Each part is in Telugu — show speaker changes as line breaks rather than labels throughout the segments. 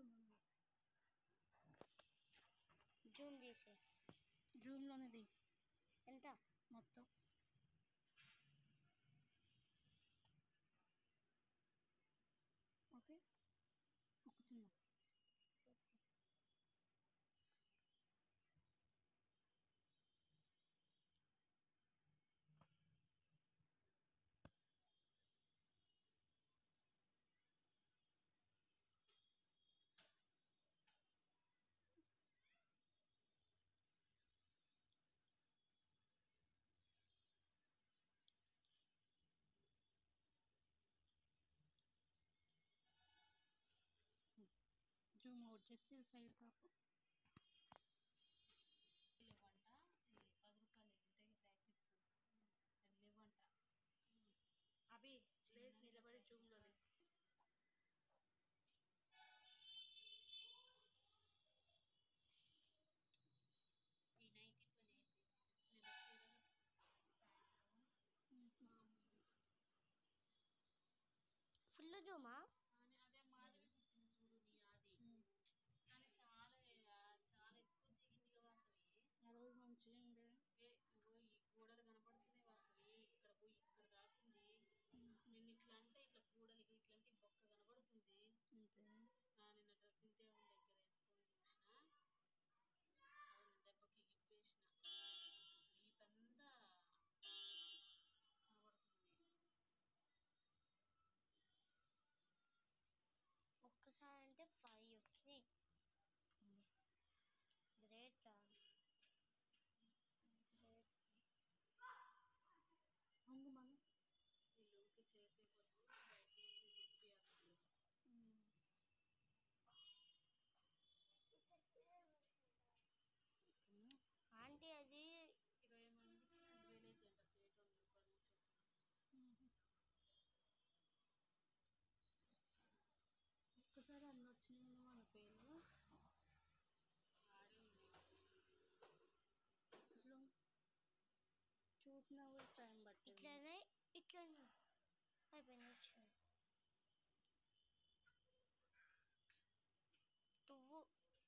జూమ్
జూమ్ చేసేసి
జూమ్లోనే ది
ఎంత
మొత్తం ఓకే మొక్కుతున్నా జూమ్ అవుట్ చేసి సైడ్ కాపు
లేవంట చి పది రూపాయలు ఉంటాయి ప్యాకెట్స్ అది లేవంట
అభి ప్లేస్ నిలబడి జూమ్లో
ఈ నైటీ పని అయితే నేను చీరలు సాయంత్రం మామూలు
ఫుల్ జూమా
కానీ అదే మాధవి పుట్టింది చూడు నీ అది కానీ చాలా చాలా ఎక్కువ దిగింది కదా అసలు
ఆ రోజు మంచిగా ఉండే
ఏ ఇగో ఈ గోడలు కనపడుతున్నాయి వాసవి ఇక్కడ పోయి ఇక్కడ దాకుంది నేను ఇట్లా అంటే ఇట్లా గోడలు ఇట్లా అంటే ఈ బొక్క కనబడుతుంది
అంతే
ఆ, నిన్న డ్రెస్సింగ్ టేబుల్ దగ్గర వేసుకొని చూసిన అవును దెబ్బకి ఇప్పేసిన సీట్ అంతా కనబడుతుంది
ఒక్కసారి అంటే ఫైవ్ వచ్చినాయి గ్రేట్ రా గ్రేట్
అందు మనం
వీళ్ళకి చేసే కొద్ది బయట నుంచి తిప్పియాలి
ఆంటీ అది
ఇరవై మందికి రెండు వేలు అయితే అంట ప్లేట్ వంద రూపాయలు చొప్పున
ఒక్కసారి అన్ని వచ్చినాయి మన పేరు
ఆడే ఉన్నాయి
ఇట్లా చూసినా కూడా టైం పట్టింది
ఇట్లనే ఇట్లనే అయిపోయింది వచ్చింది పువ్వు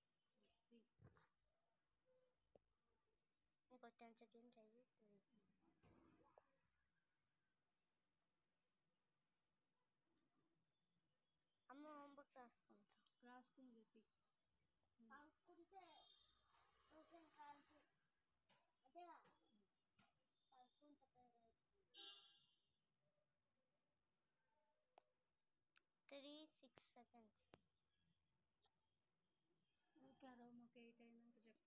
ఇంకో టెన్ సెకండ్స్ అయిపోతుంది అమ్మ హోంవర్క్ రాసుకుంటా
రాసుకుని చెప్పి
అనుకుంటే ఓకే కాల్చి అదేగా అనుకుంటే త్రీ సిక్స్ సెకండ్స్
ఓకే అరవ మాకు ఎయిట్ అయినాక చెప్పు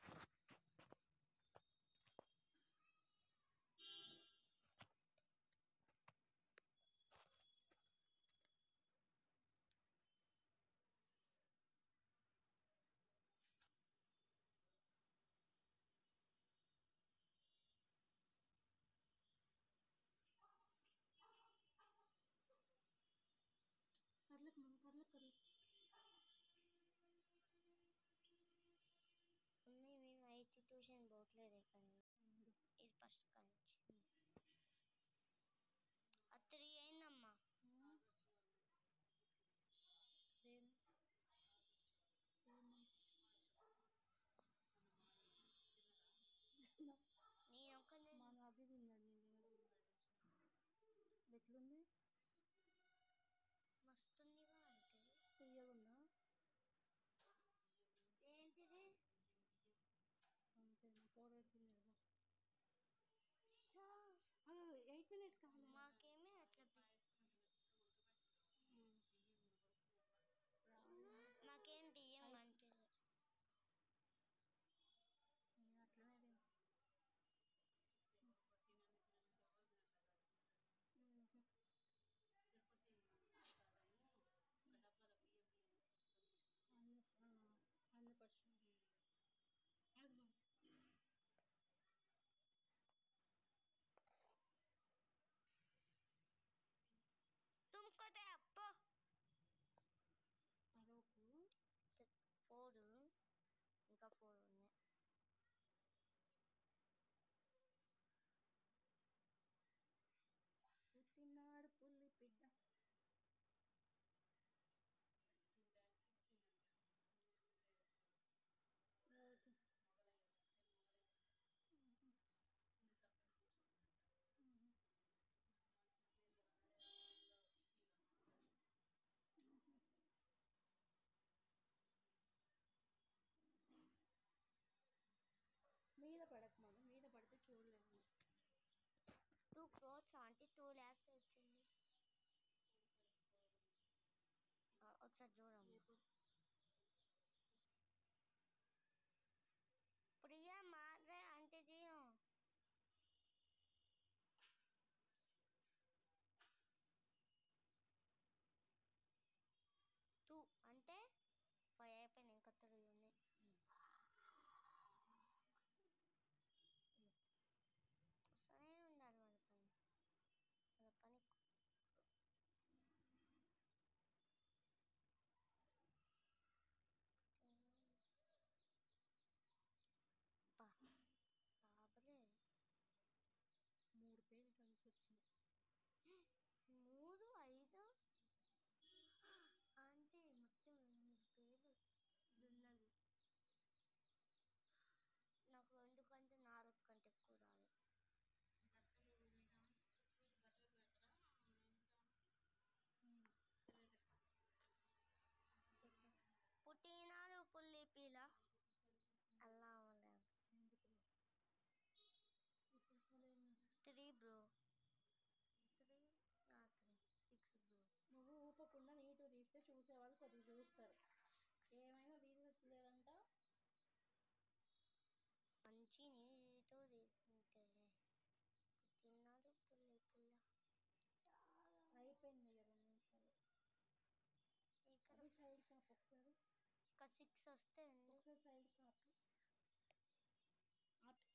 కర్లకు మనం కర్లకు కర్లకు
మమ్మీ మేము అయితే ట్యూషన్ పోవట్లేదు ఇక్కడ ఇది ఫస్ట్ కాంచి ఆ త్రీ అయిందమ్మా
ఏం
నేను ఒక్కనే
మన అభి తిన్నాడు నేను తినలేదు ఎట్లుంది
మస్తుందిగా అంటే
తీయగుందా
ఏంటిది
అంతేనా పౌడర్ తిన్నాడు ఎయిట్ మినిట్స్ కావాలి
మాకేమీ అట్లా బి- మాకేం బియ్యం కనిపించలేదు
నేను అట్లనే తిన్నా
తినని తినని ఎవరు తినట్లేదు
మ్మ్.
లేకపోతే సాధాము ఒక డబ్బాల బియ్యం బియ్యం తీసుకొస్తాను చూసిన
అన్ని ఆ, అన్ని పశువులు అదిగో
తుమ్కో తే అప్పో
అరవకు
ఫోర్ ఇంకా ఫోర్ ఉన్నాయి
పుట్టినాడు పుల్లి బిడ్డ
టూ ల్యాక్స్ ఇచ్చిందంట
ఒకసారి చూడమ్మా
రేపు
ప్రియా మారే అంటే చేయం టూ అంటే ఫైవ్ అయిపోయినాయి ఇంకా త్రీ ఉన్నాయి వస్తూనే ఉండాలి వాళ్ళ పని వాళ్ళ పని బా సాబలే
మూడు పేర్లు కలిసి వచ్చినాయి
మూడు ఐదు అంటే మొత్తం ఎనిమిది పేర్లు దున్నలు నాకు రెండు కంటే నాలుగు కంటే ఎక్కువ రాదు
బట్టలు మీద చూసి బట్టలు పెట్టరా ఇంకా
పుట్టినాడు పుల్లి పీల అలా ఉండదు
ఎందుకులో ఇప్పుడు అసలు
three bro three three six bro
నువ్వు ఊపకుండా నీట్గా తీస్తే చూసేవాళ్ళు కొద్దిగా చూస్తారు ఏమైనా తీయలేదంట
మంచి నీటు తీసుకుంటే పుట్టినాడు పుల్లి పిల్ల
అయిపోయింది ఇక రెండు నిమిషాలు
ఇక్కడ
అది సైడ్ కాపు ఒకసారి
ఇంకా సిక్స్ వస్తే ఉంది
ఒకసారి సైడ్ కాపు అట్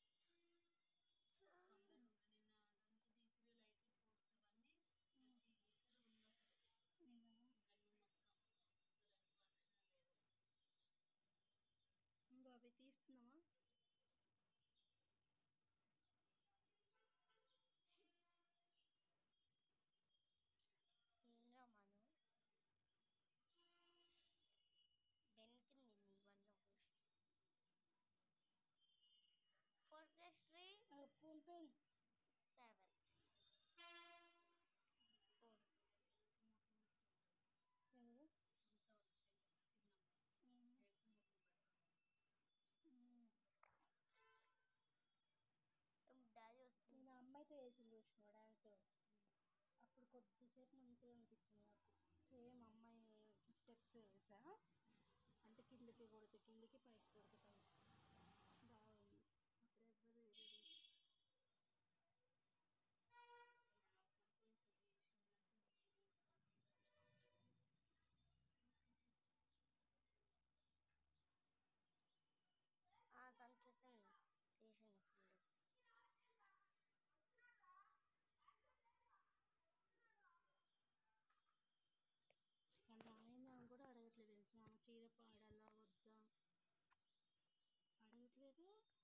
నిన్న అంత తీసివే లైట్లు పోల్స్ అవన్నీ చీకటి ఉంది అసలు గల్లీ మొత్తం అస్సలు ఫంక్షన్ లేదు
ఇంకో అవి తీస్తున్నావా
ఏంద్రా మను బెనికింది నీ వల్ల four plus three
PhonePe
seven four
ఎవరు
అంతా వాళ్ళ చెల్లె చిన్నమ్మ రేపు ముగ్గురు
డాడీ వస్తుంది
నేను అమ్మాయితో వేసింది చూసిన డాన్స్ అప్పుడు కొద్దిసేపు మంచిగా అనిపించింది నాకు సేమ్ అమ్మాయి స్టెప్స్ వేసా అంటే కిందకి కొడితే కిందకి పైకి కొడితే పైకి బాగుంది అప్పుడు ఎవ్వరు వేయలేదు
సంతోషం చేసిందంటే నేను సంతోషం
ఆ సంతోషం చేసిండు ఫుల్
వాళ్ళ ఆయన కూడా అడగట్లేదు తెలిసిన ఆమె చీర పాడాలా వద్దా అడగట్లేదు